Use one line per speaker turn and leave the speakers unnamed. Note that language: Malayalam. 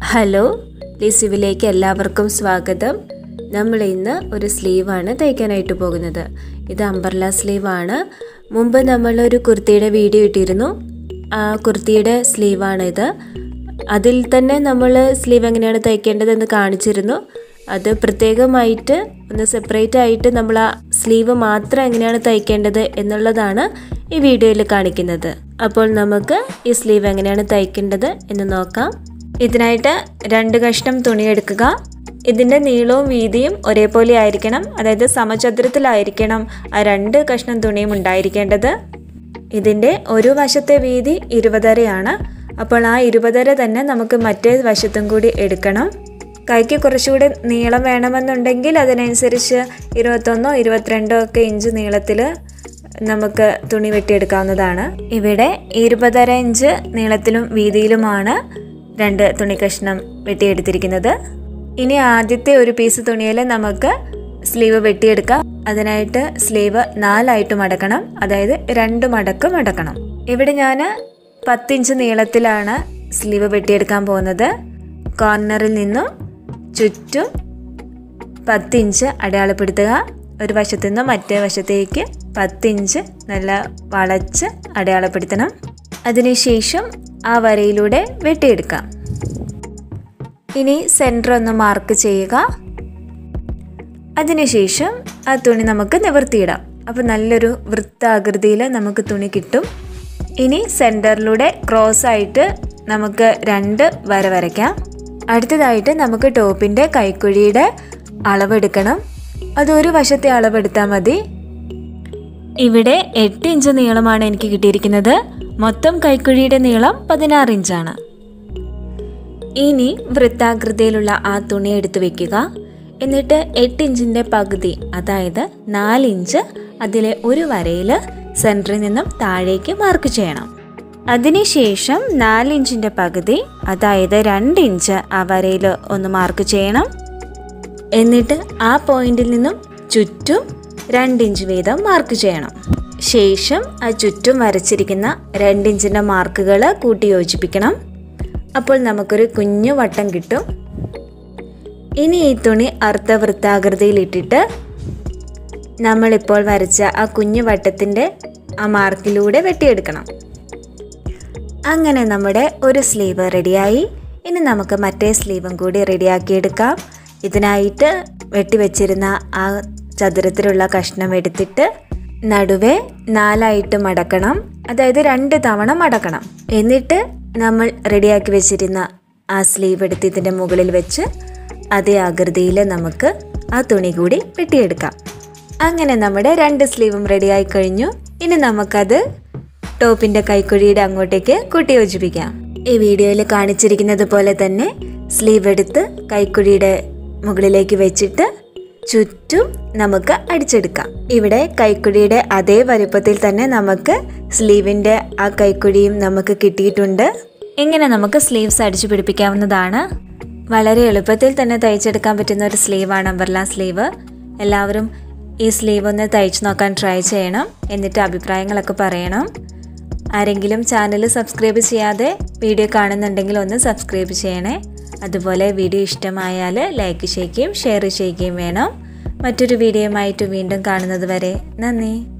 ഹലോ ലിസിവിലേക്ക് എല്ലാവർക്കും സ്വാഗതം നമ്മൾ ഇന്ന് ഒരു സ്ലീവാണ് തയ്ക്കാനായിട്ട് പോകുന്നത് ഇത് അംബർല സ്ലീവാണ് മുമ്പ് നമ്മൾ ഒരു കുർത്തിയുടെ വീഡിയോ ഇട്ടിരുന്നു ആ കുർത്തിയുടെ സ്ലീവാണ് ഇത് അതിൽ തന്നെ നമ്മൾ സ്ലീവ് എങ്ങനെയാണ് തയ്ക്കേണ്ടതെന്ന് കാണിച്ചിരുന്നു അത് പ്രത്യേകമായിട്ട് ഒന്ന് സെപ്പറേറ്റ് ആയിട്ട് നമ്മൾ ആ സ്ലീവ് മാത്രം എങ്ങനെയാണ് തയ്ക്കേണ്ടത് എന്നുള്ളതാണ് ഈ വീഡിയോയിൽ കാണിക്കുന്നത് അപ്പോൾ നമുക്ക് ഈ സ്ലീവ് എങ്ങനെയാണ് തയ്ക്കേണ്ടത് എന്ന് നോക്കാം ഇതിനായിട്ട് രണ്ട് കഷ്ണം തുണി എടുക്കുക ഇതിൻ്റെ നീളവും വീതിയും ഒരേപോലെ ആയിരിക്കണം അതായത് സമചതുരത്തിലായിരിക്കണം ആ രണ്ട് കഷ്ണം തുണിയും ഉണ്ടായിരിക്കേണ്ടത് ഇതിൻ്റെ ഒരു വശത്തെ വീതി ഇരുപതരയാണ് അപ്പോൾ ആ ഇരുപതര തന്നെ നമുക്ക് മറ്റേ വശത്തും കൂടി എടുക്കണം കൈക്ക് കുറച്ചുകൂടി നീളം വേണമെന്നുണ്ടെങ്കിൽ അതിനനുസരിച്ച് ഇരുപത്തൊന്നോ ഇരുപത്തിരണ്ടോ ഒക്കെ ഇഞ്ച് നീളത്തിൽ നമുക്ക് തുണി വെട്ടിയെടുക്കാവുന്നതാണ് ഇവിടെ ഇരുപതര ഇഞ്ച് നീളത്തിലും വീതിയിലുമാണ് രണ്ട് തുണി കഷ്ണം വെട്ടിയെടുത്തിരിക്കുന്നത് ഇനി ആദ്യത്തെ ഒരു പീസ് തുണിയിൽ നമുക്ക് സ്ലീവ് വെട്ടിയെടുക്കാം അതിനായിട്ട് സ്ലീവ് നാലായിട്ട് മടക്കണം അതായത് രണ്ട് മടക്ക് മടക്കണം ഇവിടെ ഞാൻ പത്തിഞ്ച് നീളത്തിലാണ് സ്ലീവ് വെട്ടിയെടുക്കാൻ പോകുന്നത് കോർണറിൽ നിന്നും ചുറ്റും പത്തിഞ്ച് അടയാളപ്പെടുത്തുക ഒരു വശത്തു നിന്ന് മറ്റേ വശത്തേക്ക് പത്തിഞ്ച് നല്ല വളച്ച് അടയാളപ്പെടുത്തണം അതിനുശേഷം ആ വരയിലൂടെ വെട്ടിയെടുക്കാം ഇനി സെൻറ്റർ ഒന്ന് മാർക്ക് ചെയ്യുക അതിനുശേഷം ആ തുണി നമുക്ക് നിവർത്തിയിടാം അപ്പോൾ നല്ലൊരു വൃത്താകൃതിയിൽ നമുക്ക് തുണി കിട്ടും ഇനി സെൻറ്ററിലൂടെ ക്രോസ് ആയിട്ട് നമുക്ക് രണ്ട് വര വരയ്ക്കാം അടുത്തതായിട്ട് നമുക്ക് ടോപ്പിൻ്റെ കൈക്കുഴിയുടെ അളവെടുക്കണം അത് ഒരു വശത്തെ അളവെടുത്താൽ മതി ഇവിടെ എട്ട് ഇഞ്ച് നീളമാണ് എനിക്ക് കിട്ടിയിരിക്കുന്നത് മൊത്തം കൈക്കുഴിയുടെ നീളം പതിനാറ് ഇഞ്ചാണ് ഇനി വൃത്താകൃതിയിലുള്ള ആ തുണി എടുത്തു വെക്കുക എന്നിട്ട് എട്ട് ഇഞ്ചിൻ്റെ പകുതി അതായത് നാല് ഇഞ്ച് അതിലെ ഒരു വരയിൽ സെൻറ്ററിൽ നിന്നും താഴേക്ക് മാർക്ക് ചെയ്യണം അതിനുശേഷം നാല് ഇഞ്ചിൻ്റെ പകുതി അതായത് രണ്ട് ഇഞ്ച് ആ വരയിൽ ഒന്ന് മാർക്ക് ചെയ്യണം എന്നിട്ട് ആ പോയിന്റിൽ നിന്നും ചുറ്റും രണ്ട് ഇഞ്ച് വീതം മാർക്ക് ചെയ്യണം ശേഷം ആ ചുറ്റും വരച്ചിരിക്കുന്ന രണ്ട് ഇഞ്ചിൻ്റെ മാർക്കുകൾ കൂട്ടി യോജിപ്പിക്കണം അപ്പോൾ നമുക്കൊരു കുഞ്ഞു വട്ടം കിട്ടും ഇനി ഈ തുണി അർദ്ധവൃത്താകൃതിയിൽ ഇട്ടിട്ട് നമ്മളിപ്പോൾ വരച്ച ആ കുഞ്ഞു വട്ടത്തിൻ്റെ ആ മാർക്കിലൂടെ വെട്ടിയെടുക്കണം അങ്ങനെ നമ്മുടെ ഒരു സ്ലീവ് റെഡിയായി ഇനി നമുക്ക് മറ്റേ സ്ലീവും കൂടി റെഡിയാക്കിയെടുക്കാം ഇതിനായിട്ട് വെട്ടിവെച്ചിരുന്ന ആ ചതുരത്തിലുള്ള കഷ്ണം എടുത്തിട്ട് നടുവേ നാലായിട്ട് മടക്കണം അതായത് രണ്ട് തവണ മടക്കണം എന്നിട്ട് നമ്മൾ റെഡിയാക്കി വെച്ചിരുന്ന ആ സ്ലീവ് എടുത്ത് ഇതിൻ്റെ മുകളിൽ വെച്ച് അതേ ആകൃതിയിൽ നമുക്ക് ആ തുണി കൂടി വെട്ടിയെടുക്കാം അങ്ങനെ നമ്മുടെ രണ്ട് സ്ലീവും റെഡിയായി കഴിഞ്ഞു ഇനി നമുക്കത് ടോപ്പിൻ്റെ കൈക്കുഴിയുടെ അങ്ങോട്ടേക്ക് കൂട്ടി യോജിപ്പിക്കാം ഈ വീഡിയോയിൽ കാണിച്ചിരിക്കുന്നത് പോലെ തന്നെ സ്ലീവ് എടുത്ത് കൈക്കുഴിയുടെ മുകളിലേക്ക് വെച്ചിട്ട് ചുറ്റും നമുക്ക് അടിച്ചെടുക്കാം ഇവിടെ കൈക്കുഴിയുടെ അതേ വലുപ്പത്തിൽ തന്നെ നമുക്ക് സ്ലീവിൻ്റെ ആ കൈക്കുഴിയും നമുക്ക് കിട്ടിയിട്ടുണ്ട് ഇങ്ങനെ നമുക്ക് സ്ലീവ്സ് അടിച്ചു പിടിപ്പിക്കാവുന്നതാണ് വളരെ എളുപ്പത്തിൽ തന്നെ തയ്ച്ചെടുക്കാൻ പറ്റുന്ന ഒരു സ്ലീവാണ് അംബർല സ്ലീവ് എല്ലാവരും ഈ സ്ലീവ് ഒന്ന് തയ്ച്ചു നോക്കാൻ ട്രൈ ചെയ്യണം എന്നിട്ട് അഭിപ്രായങ്ങളൊക്കെ പറയണം ആരെങ്കിലും ചാനൽ സബ്സ്ക്രൈബ് ചെയ്യാതെ വീഡിയോ കാണുന്നുണ്ടെങ്കിൽ ഒന്ന് സബ്സ്ക്രൈബ് ചെയ്യണേ അതുപോലെ വീഡിയോ ഇഷ്ടമായാൽ ലൈക്ക് ചെയ്യുകയും ഷെയർ ചെയ്യുകയും വേണം മറ്റൊരു വീഡിയോയുമായിട്ട് വീണ്ടും കാണുന്നത് വരെ നന്ദി